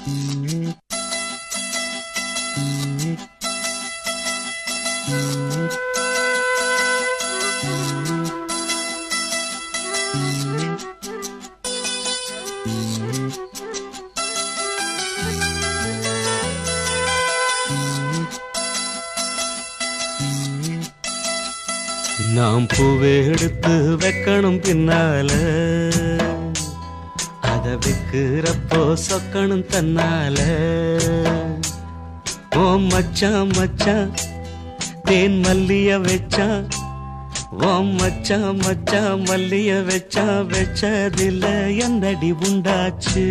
நாம் பூவை எடுத்து வைக்கணும் பின்னால அத வைக்கிறப்போ சொக்கணும் தன்னால ஓ மச்சான் மச்சான் தேன் மல்லிய வச்சான் ஓ மச்சான் மச்சான் மல்லிய வச்சா வச்சதில்ல என்னடி உண்டாச்சு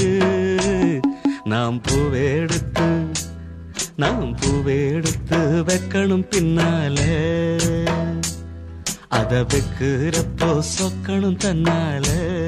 நாம் பூவை எடுத்து நாம் பூவை எடுத்து வைக்கணும் பின்னால அத வைக்கிறப்போ சொக்கணும் தன்னால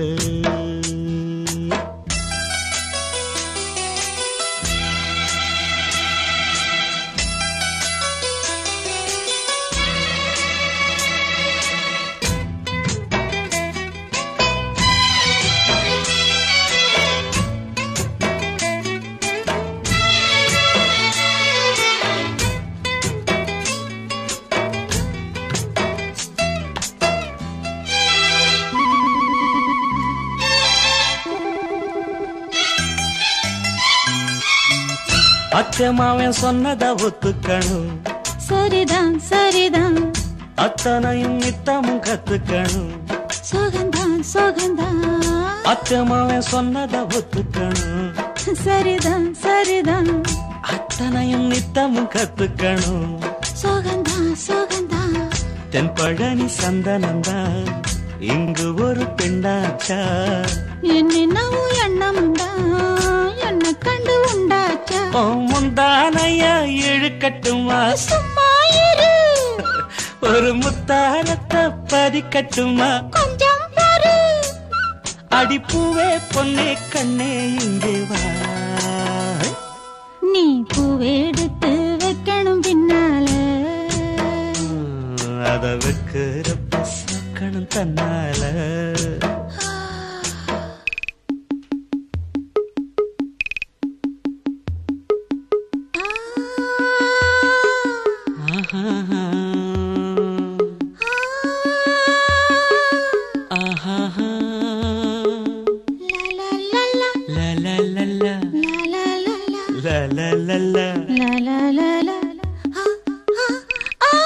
அச்சமாவன் சொன்னத ஒத்துக்கணும் சரிதான் சரிதான் அத்தனையும் நித்தமும் கத்துக்கணும் சோகந்தான் சோகந்தான் அச்சமாவன் சொன்னத ஒத்துக்கணும் சரிதான் சரிதான் அத்தனையும் நித்தமும் கத்துக்கணும் சோகந்தான் சோகந்தான் தென்பழனி சந்தனந்தான் இங்கு ஒரு பெண்ணாச்சா என்னென்னவோ எண்ணமுண்டா என்ன கண்டு உண்டாச்சா ஓ முந்தானையா இழுக்கட்டுமா சும்மா இரு ஒரு முத்தாரத்தை பதிக்கட்டுமா கொஞ்சம் பாரு அடிப்பூவே பொன்னே கண்ணே இங்கே வா நீ பூவெடுத்து வைக்கணும் பின்னால அத வைக்கிறப்ப சொக்கணும் தன்னால ஆஹா ஆஹா லா லா லா லா லா லா லா லா லா லா லா லா லா லா லா லா லா லா ஆ ஆ ஆ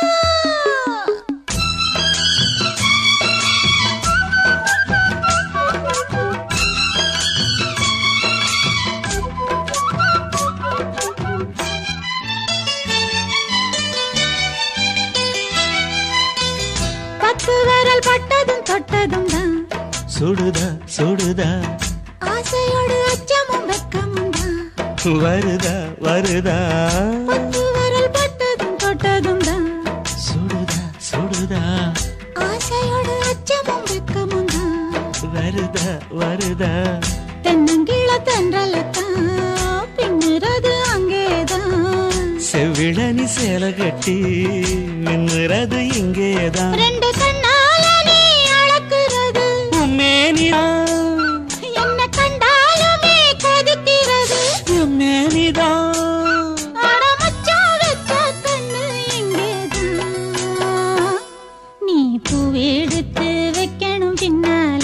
பத்து விரல் பட்டதும் தொட்டதும் தான் சுடுதா சுடுதா ஆசையோடு அச்சமும் வெக்கமும் தான் வருதா வருதா பத்து விரல் பட்டதும் தொட்டதும் தான் சுடுதா சுடுதா ஆசையோடு அச்சமும் வெக்கமும் தான் வருதா வருதா தென்னங்கீழ தென்றலத்தான் பின்னுறது அங்கேதான் செவிழனி சேலை கட்டி மின்னுறது இங்கேதான் ரெண்டு கண்ணால நீ அளக்குறது உம்மேனிதா என்ன கண்டாலுமே கொதிக்கிறது உம்மேனிதா அட மச்சான் வச்ச கண்ணு இங்கேதான் நீ பூவெடுத்து வைக்கணும் பின்னால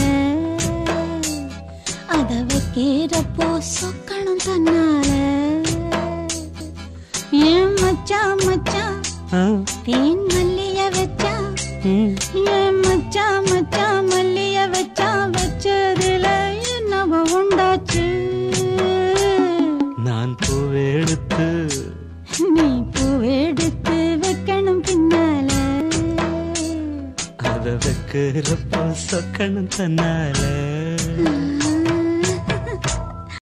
அத வைக்கிறப்போ சொக்கணும் தன்னால ஏன் மச்சான் மச்சான் ஆ, தேன் மல்லிய வச்சா ம். ஏன் மச்சான் மச்சான் மல்லிய வச்சா வச்சதுல என்னவோ உண்டாச்சு நான் பூவெடுத்து நீ பூவெடுத்து வைக்கணும் பின்னால அத வைக்கிறப்போ சொக்கணும் தன்னால